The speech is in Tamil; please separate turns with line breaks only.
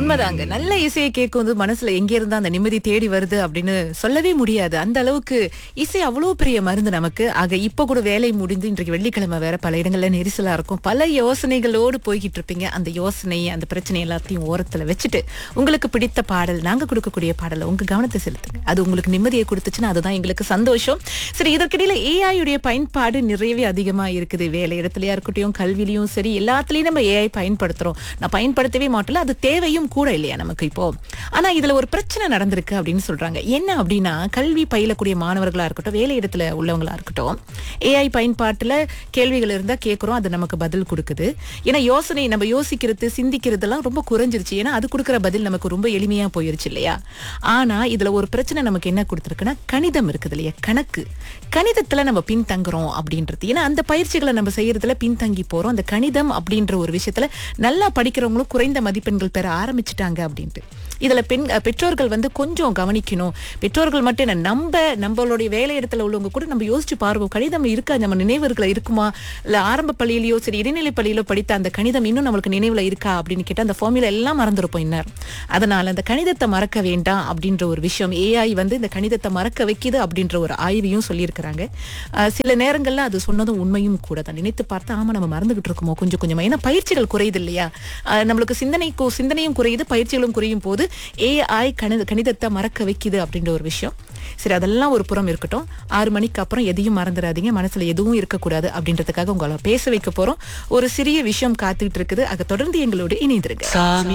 உண்மைதாங்க நல்ல இசையை கேட்கும் மனசுல எங்க இருந்தா அந்த நிம்மதி தேடி வருது அப்படின்னு சொல்லவே முடியாது அந்த அளவுக்கு இசை அவ்வளவு பெரிய மருந்து நமக்கு ஆக இப்ப கூட வேலை முடிந்து இன்றைக்கு வெள்ளிக்கிழமை வேற பல இடங்கள்ல நெரிசலா இருக்கும் பல யோசனைகளோடு போய்கிட்டு இருப்பீங்க அந்த யோசனை அந்த பிரச்சனை எல்லாத்தையும் ஓரத்துல வச்சுட்டு உங்களுக்கு பிடித்த பாடல் நாங்க கொடுக்கக்கூடிய பாடல உங்க கவனத்தை செலுத்துங்க அது உங்களுக்கு நிம்மதியை கொடுத்துச்சுன்னா அதுதான் எங்களுக்கு சந்தோஷம் சரி இதற்கிடையில ஏஐ உடைய பயன்பாடு நிறையவே அதிகமா இருக்குது வேலை இடத்துலயா இருக்கட்டும் கல்விலையும் சரி எல்லாத்துலயும் நம்ம ஏஐ பயன்படுத்துறோம் நான் பயன்படுத்தவே மாட்டல அது தேவையும் கூட இல்லையா நமக்கு இப்போ ஆனா இதுல ஒரு பிரச்சனை நடந்திருக்கு அப்படின்னு சொல்றாங்க என்ன அப்படின்னா கல்வி பயிலக்கூடிய மாணவர்களா இருக்கட்டும் வேலை இடத்துல உள்ளவங்களா இருக்கட்டும் ஏஐ பயன்பாட்டுல கேள்விகள் இருந்தா கேட்கிறோம் அது நமக்கு பதில் கொடுக்குது ஏன்னா யோசனை நம்ம யோசிக்கிறது சிந்திக்கிறதெல்லாம் ரொம்ப குறைஞ்சிருச்சு ஏன்னா அது கொடுக்குற பதில் நமக்கு ரொம்ப எளிமையா போயிருச்சு இல்லையா ஆனா இதுல ஒரு பிரச்சனை நமக்கு என்ன கொடுத்துருக்குன்னா கணிதம் இருக்குது இல்லையா கணக்கு கணிதத்துல நம்ம பின்தங்குறோம் அப்படின்றது ஏன்னா அந்த பயிற்சிகளை நம்ம செய்யறதுல பின்தங்கி போறோம் அந்த கணிதம் அப்படின்ற ஒரு விஷயத்துல நல்லா படிக்கிறவங்களும் குறைந்த மதிப்பெண்கள் பெற ஆரம்பிச்சிட்டாங்க அப்படின்ட்டு இதுல பெண் அஹ் பெற்றோர்கள் வந்து கொஞ்சம் கவனிக்கணும் பெற்றோர்கள் மட்டும் என்ன நம்ம நம்மளுடைய வேலை இடத்துல உள்ளவங்க கூட நம்ம யோசிச்சு பார்வோம் கணிதம் இருக்கா நம்ம நினைவுகளை இருக்குமா இல்ல ஆரம்ப பள்ளியிலயோ சரி இடைநிலை பள்ளியிலோ படித்த அந்த கணிதம் இன்னும் நம்மளுக்கு நினைவுல இருக்கா அப்படின்னு கேட்டா அந்த ஃபார்முலா எல்லாம் மறந்துருப்போம் இன்னும் அதனால அந்த கணிதத்தை மறக்க வேண்டாம் அப்படின்ற ஒரு விஷயம் ஏஐ வந்து இந்த கணிதத்தை மறக்க வைக்குது அப்படின்ற ஒரு ஆய்வையும் சொல்லியிருக்கிறாங்க அஹ் சில நேரங்கள்ல அது சொன்னதும் உண்மையும் கூட தான் நினைத்து பார்த்தா ஆமா நம்ம மறந்துகிட்டு இருக்கோமோ கொஞ்சம் கொஞ்சமா ஏன்னா பயிற்சிகள் குறையுது இல்லையா அஹ் நம்மளுக்கு சிந்தனைக்கு சிந்தனையும் குறையுது பயிற்சிகளும் குறையும் போது ஏஐ கணித கணிதத்தை மறக்க வைக்குது அப்படின்ற ஒரு விஷயம் சரி அதெல்லாம் ஒரு புறம் இருக்கட்டும் ஆறு மணிக்கு அப்புறம் எதையும் மறந்துடாதீங்க மனசுல எதுவும் இருக்கக்கூடாது அப்படின்றதுக்காக உங்களை பேச வைக்க போறோம் ஒரு சிறிய விஷயம் காத்துக்கிட்டு இருக்குது அதை தொடர்ந்து எங்களோடு இணைந்திருங்க
சாமி